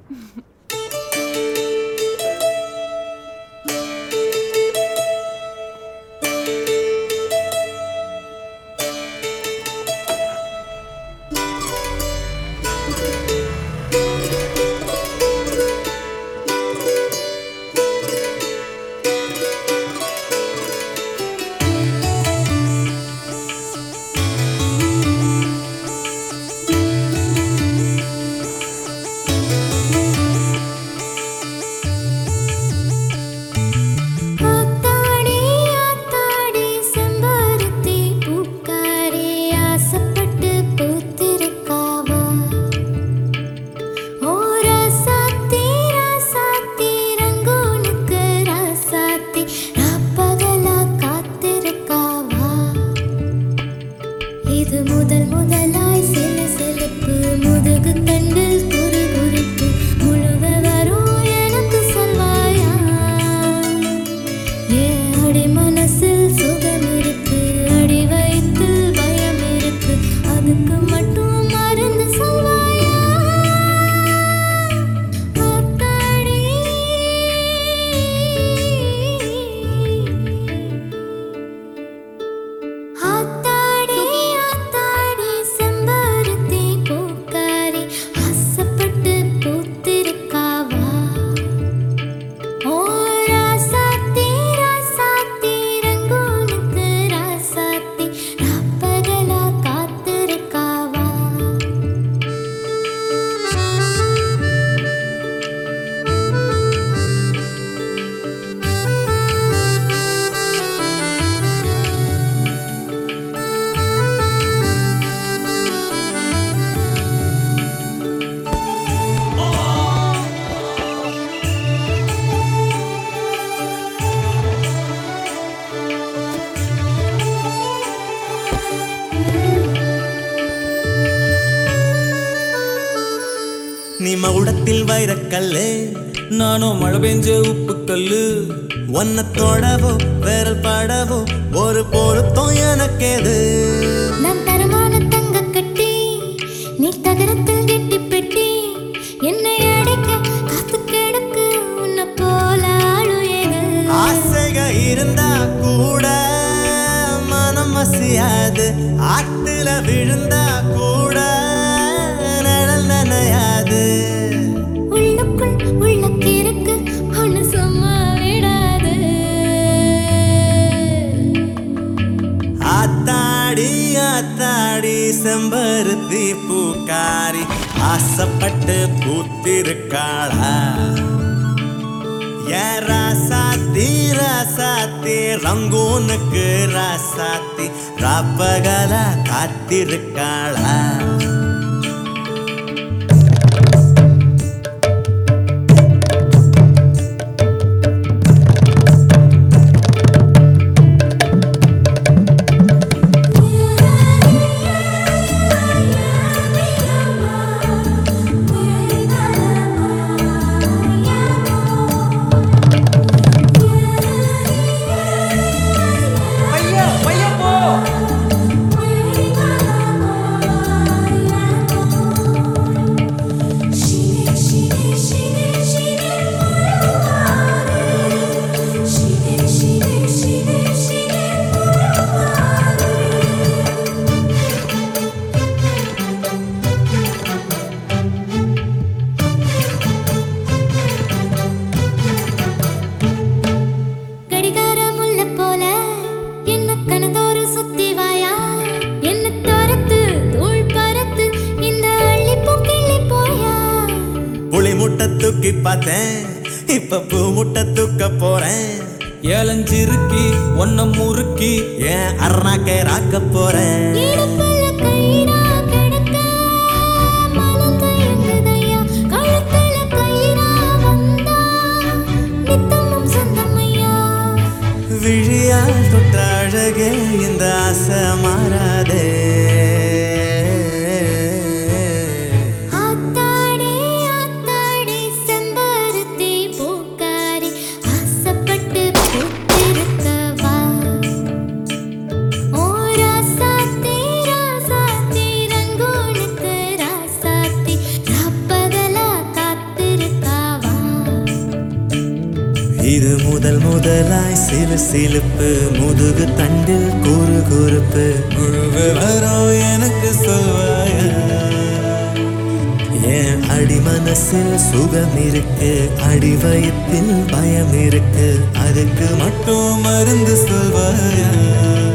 ஆத்தாடி ஆத்தாடி செம்பருத்தி பூக்காரி ஆசைப்பட்டு பூத்திருக்காவா ஓ ராசாத்தி ராசாத்தி ரங்கோனுக்கு ராசாத்தி ராப்பகலா காத்திருக்காவா இது முதல் முதலாய் சில சிலப்பு முதுகு தண்டில் குறு குறுப்பு முழுக வரும் எனக்கு சொல்வாயா ஏ அடி மனசில் சுகம் இருக்கு அடி வயிற்றில் பயம் இருக்கு அதுக்கு மட்டும் மருந்து சொல்வாயா ஆத்தாடி ஆத்தாடி ஆத்தாடி செம்பருத்தி பூக்காரி ஆசைப்பட்டு பூத்திருக்காவா ஓ ராசாத்தி ராசாத்தி ரங்கோனுக்கு ராசாத்தி ராப்பகலா காத்திருக்காவா நீ மகுடத்தில் வைரக்கல்லு நானும் மழை பெஞ்ச உப்பு கல்லு ஒன்ன தொடவோ விரல் படவோ ஒரு பொருத்தம் எனக்கேது நான் தரமான தங்க கட்டி நீ தகரத்தில் கெட்டி பெட்டி என்னை அடைக்க காத்து கிடக்கு உன்னை போல ஆளுயது ஆசைக இருந்தா கூட மனம் மசியாது ஆத்துல விழுந்தா கூட நிழல் நனையாது உள்ளுக்குள் உள்ள கிறுக்கு ஒன்று சும்மா விடாது ஆத்தாடி ஆத்தாடி செம்பருத்தி பூக்காரி ஆசைப்பட்டு பூத்திருக்காளா ஏ ராசாத்தி ராசாத்தி ரங்கூனுக்கு ராசாத்தி ராப்பகல காத்திருக்காளா பையா பையா போ கடிகார முல்லை போல என்ன கணதோறு சுத்தி வாயா என்ன துரத்து தூள் பறத்து இந்த அள்ளி கிள்ளி போயா புளி முட்டை தூக்கி பார்த்தேன் இப்ப பூ முட்டை தூக்க போறேன் ஏலஞ்சிருக்கி ஒன்ன முறுக்கி ஏன் அருணாக்கை ராக்க போறேன் இடுப்புல கயிறா கிடக்க மனம் தயங்குதையா கழுத்துல கயிறா வந்தா நித்தமும் சொந்தமையா விழியால் தொட்ட அழகே இந்த ஆசை மாறாதே ஆத்தாடி ஆத்தாடி செம்பருத்தி பூக்காரி ஆசைப்பட்டு பூத்திருக்கவா ஓ ராசாத்தி இது முதல் முதலாய் சிலு சிலுப்பு முதுகு தண்டில் குறு குறுப்பு முழு வரும் எனக்கு சொல்வாயா என் அடி மனசில் சுகம் இருக்கு அடி வயிற்றில் பயம் இருக்கு அதுக்கு மட்டும் மருந்து சொல்வாயா